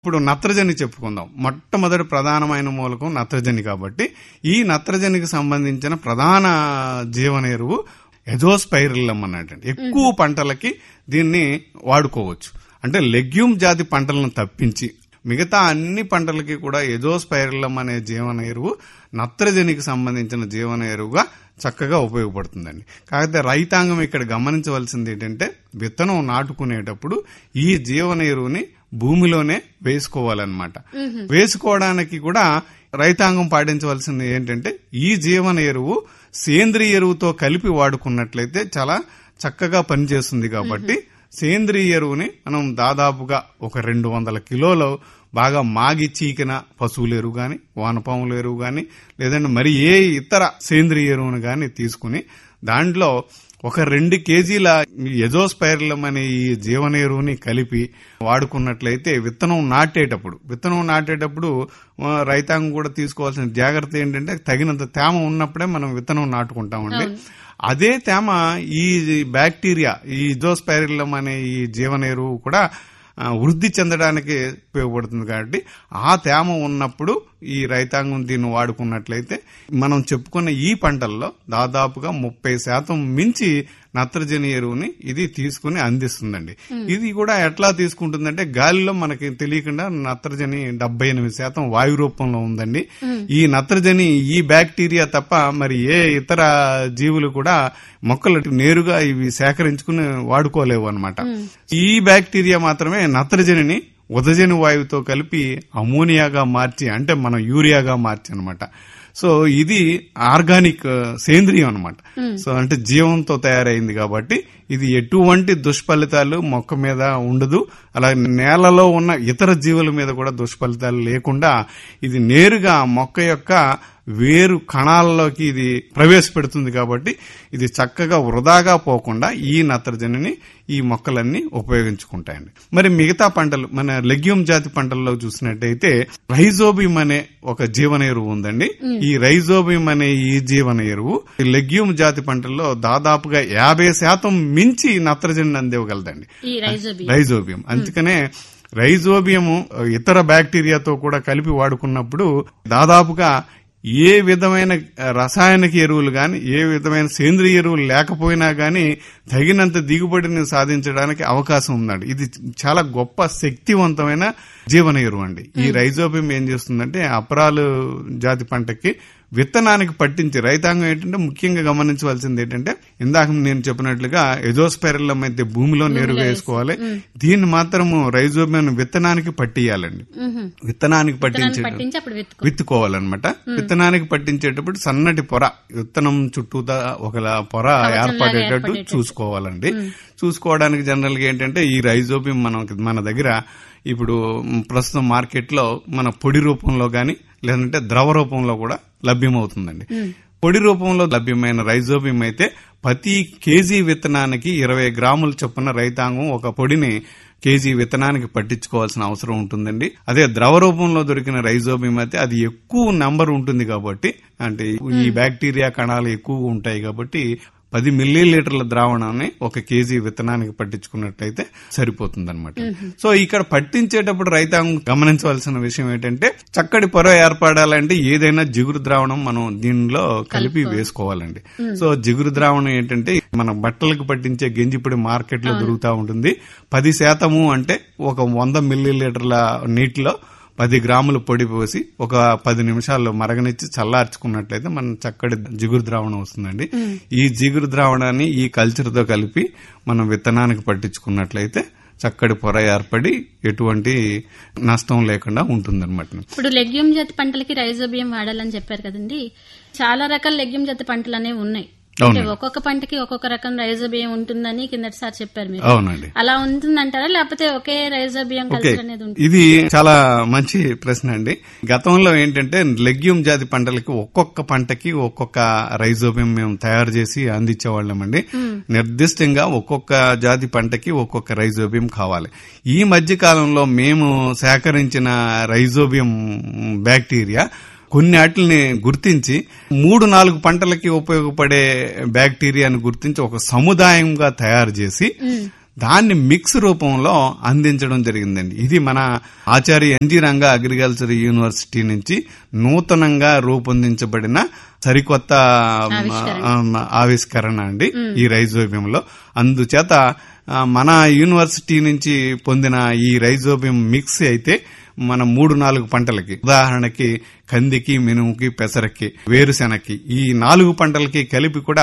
ఇప్పుడు నత్రజని చెప్పుకుందాం మొట్టమొదటి ప్రధానమైన మూలకం నత్రజని కాబట్టి ఈ నత్రజనికి సంబంధించిన ప్రధాన జీవన ఎరువు ఎజోస్పైరిల్లం అన్నట్టండి ఎక్కువ పంటలకి దీన్ని వాడుకోవచ్చు అంటే లెగ్యూమ్ జాతి పంటలను తప్పించి మిగతా అన్ని పంటలకి కూడా ఎజోస్పైరిల్లం అనే జీవన ఎరువు నత్రజనికి సంబంధించిన జీవన ఎరువుగా చక్కగా ఉపయోగపడుతుందండి కాకపోతే రైతాంగం ఇక్కడ గమనించవలసింది ఏంటంటే విత్తనం నాటుకునేటప్పుడు ఈ జీవన ఎరువుని భూమిలోనే వేసుకోవాలన్నమాట వేసుకోవడానికి కూడా రైతాంగం పాటించవలసింది ఏంటంటే ఈ జీవన ఎరువు సేంద్రియ ఎరువుతో కలిపి వాడుకున్నట్లయితే చాలా చక్కగా పనిచేస్తుంది కాబట్టి సేంద్రియ ఎరువుని మనం దాదాపుగా ఒక రెండు వందల కిలోలు బాగా మాగి చీకిన పశువుల ఎరువు గాని వానపాముల ఎరువు గాని లేదంటే మరి ఏ ఇతర సేంద్రియ ఎరువును గాని తీసుకుని దాంట్లో ఒక రెండు కేజీల ఎజోస్పైర్లం అనే ఈ జీవన ఎరువుని కలిపి వాడుకున్నట్లయితే విత్తనం నాటేటప్పుడు విత్తనం నాటేటప్పుడు ఆ, రైతాంగం కూడా తీసుకోవాల్సిన జాగ్రత్త ఏంటంటే తగినంత తేమ ఉన్నప్పుడే మనం విత్తనం నాటుకుంటామండి అదే తేమ ఈ బ్యాక్టీరియా ఈ ఇజోస్పైరిల్లం అనే ఈ జీవన ఎరువు కూడా ఆ, వృద్ధి చెందడానికి ఉపయోగపడుతుంది కాబట్టి ఆ తేమ ఉన్నప్పుడు ఈ రైతాంగం దీన్ని వాడుకున్నట్లయితే మనం చెప్పుకున్న ఈ పంటల్లో దాదాపుగా ముప్పై శాతం మించి నత్రజని ఎరువుని ఇది తీసుకుని అందిస్తుందండి ఇది కూడా ఎట్లా తీసుకుంటుందంటే గాలిలో మనకి తెలియకుండా నత్రజని డెబ్బై ఎనిమిది శాతం వాయు రూపంలో ఉందండి ఈ నత్రజని ఈ బ్యాక్టీరియా తప్ప మరి ఏ ఇతర జీవులు కూడా మొక్కలు నేరుగా ఇవి సేకరించుకుని వాడుకోలేవు అన్నమాట ఈ బ్యాక్టీరియా మాత్రమే నత్రజనిని ఉదజని వాయువుతో కలిపి అమోనియాగా మార్చి అంటే మనం యూరియాగా మార్చి అన్నమాట సో ఇది ఆర్గానిక్ ఆ, సేంద్రియం అన్నమాట సో అంటే జీవంతో తయారైంది కాబట్టి ఇది ఎటువంటి దుష్ఫలితాలు మొక్క మీద ఉండదు అలాగే నేలలో ఉన్న ఇతర జీవుల మీద కూడా దుష్ఫలితాలు లేకుండా ఇది నేరుగా మొక్క యొక్క వేరు కణాలలోకి ఇది ప్రవేశపెడుతుంది కాబట్టి ఇది చక్కగా వృధాగా పోకుండా ఈ నత్రజనిని ఈ మొక్కలన్నీ ఉపయోగించుకుంటాయండి మరి మిగతా పంటలు మన లెగ్యూమ్ జాతి పంటల్లో చూసినట్టయితే రైజోబియం అనే ఒక జీవన ఎరువు ఉందండి ఈ రైజోబియం అనే ఈ జీవన ఎరువు ఈ లెగ్యూమ్ జాతి పంటల్లో దాదాపుగా యాభై శాతం మించి నత్రజని అందివ్వగలదండి ఈ రైజోబియం రైజోబియం అందుకనే రైజోబియము ఇతర బ్యాక్టీరియాతో కూడా కలిపి వాడుకున్నప్పుడు దాదాపుగా ఏ విధమైన రసాయనిక ఎరువులు గాని ఏ విధమైన సేంద్రియ ఎరువులు లేకపోయినా గాని తగినంత దిగుబడిని సాధించడానికి అవకాశం ఉందండి ఇది చాలా గొప్ప శక్తివంతమైన జీవన ఎరువు అండి ఈ రైజోబియం ఏం చేస్తుందంటే అపరాలు జాతి పంటకి విత్తనానికి పట్టించి రైతాంగం ఏంటంటే ముఖ్యంగా గమనించవలసింది ఏంటంటే ఇందాక నేను చెప్పినట్లుగా ఎజోస్పెరల్లం అయితే భూమిలో నేరుగా వేసుకోవాలి దీన్ని మాత్రము రైజోబియం విత్తనానికి పట్టియాలండి మ్హూ. విత్తనానికి పట్టించే పట్టించి అప్పుడు వెతుకు విత్తుకోవాలన్నమాట విత్తనానికి పట్టించేటప్పుడు సన్నటి పొర విత్తనం చుట్టూతా ఒక పొర ఏర్పడేటట్టు చూసుకోవాలండి చూసుకోవడానికి జనరల్ గా ఏంటంటే ఈ రైజోబియం మనకి మన దగ్గర ఇప్పుడు ప్రస్తుతం మార్కెట్ లో మన పొడి రూపంలో గాని లేదంటే ద్రవ రూపంలో కూడా లభ్యమవుతుందండి పొడి రూపంలో లభ్యమైన రైజోబియం అయితే ప్రతి కేజీ విత్తనానికి ఇరవై గ్రాముల చొప్పున రైతాంగం ఒక పొడిని కేజీ విత్తనానికి పట్టించుకోవాల్సిన అవసరం ఉంటుందండి అదే ద్రవ రూపంలో దొరికిన రైజోబియం అయితే అది ఎక్కువ నంబర్ ఉంటుంది కాబట్టి అంటే ఈ బ్యాక్టీరియా కణాలు ఎక్కువ ఉంటాయి కాబట్టి పది మిల్లీ లీటర్ల ద్రావణాన్ని ఒక కేజీ విత్తనానికి పట్టించుకున్నట్లయితే సరిపోతుంది సో ఇక్కడ పట్టించేటప్పుడు రైతాంగం గమనించవలసిన విషయం ఏంటంటే చక్కటి పొర ఏర్పడాలంటే ఏదైనా జిగురు ద్రావణం మనం దీనిలో కలిపి వేసుకోవాలండి సో జిగురు ద్రావణం ఏంటంటే మన బట్టలకు పట్టించే గెంజిపొడి మార్కెట్ లో దొరుకుతా ఉంటుంది పది శాతము అంటే ఒక వంద మిల్లీ లీటర్ల నీటిలో పది గ్రాములు పొడి పోసి ఒక పది నిమిషాల్లో మరగనిచ్చి చల్లార్చుకున్నట్లయితే మనం చక్కటి జిగురు ద్రావణం వస్తుందండి ఈ జిగురు ద్రావణాన్ని ఈ కల్చర్ తో కలిపి మనం విత్తనానికి పట్టించుకున్నట్లయితే చక్కటి పొర ఏర్పడి ఎటువంటి నష్టం లేకుండా ఉంటుందన్నమాట ఇప్పుడు లెగ్యూమ్ జాతి పంటలకి రైజోబియం వాడాలని చెప్పారు కదండి చాలా రకాల లెగ్యూమ్ జాతి పంటలు అనేవి ఉన్నాయి అంటే అవునండి. ఒక్కొక్క పంటకి ఒక్కొక్క రకం రైజోబియం ఉంటుందని కిందటిసారి చెప్పారు మీరు అవునండి అలా ఉంటుందంటారా లేకపోతే ఒకే రైజోబియం ఓకే కల్చర్ అనేది ఉంటుంది ఇది చాలా మంచి ప్రశ్న అండి గతంలో ఏంటంటే లెగ్యూమ్ జాతి పంటలకి ఒక్కొక్క పంటకి ఒక్కొక్క రైజోబియం మేము తయారు చేసి అందించేవాళ్ళమండి నిర్దిష్టంగా ఒక్కొక్క జాతి పంటకి ఒక్కొక్క రైజోబియం కావాలి ఈ మధ్య కాలంలో మేము సేకరించిన రైజోబియం బ్యాక్టీరియా కొన్ని వాటిని గుర్తించి మూడు నాలుగు పంటలకి ఉపయోగపడే బ్యాక్టీరియాను గుర్తించి ఒక సముదాయంగా తయారు చేసి దాన్ని మిక్స్ రూపంలో అందించడం జరిగిందండి ఇది మన Acharya NG Ranga agriculture university నుంచి నూతనంగా రూపొందించబడిన సరికొత్త ఆ, ఆవిష్కరణ అండి ఈ రైజోబియంలో అందుచేత ఆ, మన యూనివర్సిటీ నుంచి పొందిన ఈ రైజోబియం మిక్స్ అయితే మన మూడు నాలుగు పంటలకి ఉదాహరణకి కందికి మినుముకి పెసరకి వేరుశెనక్కి ఈ నాలుగు పంటలకి కలిపి కూడా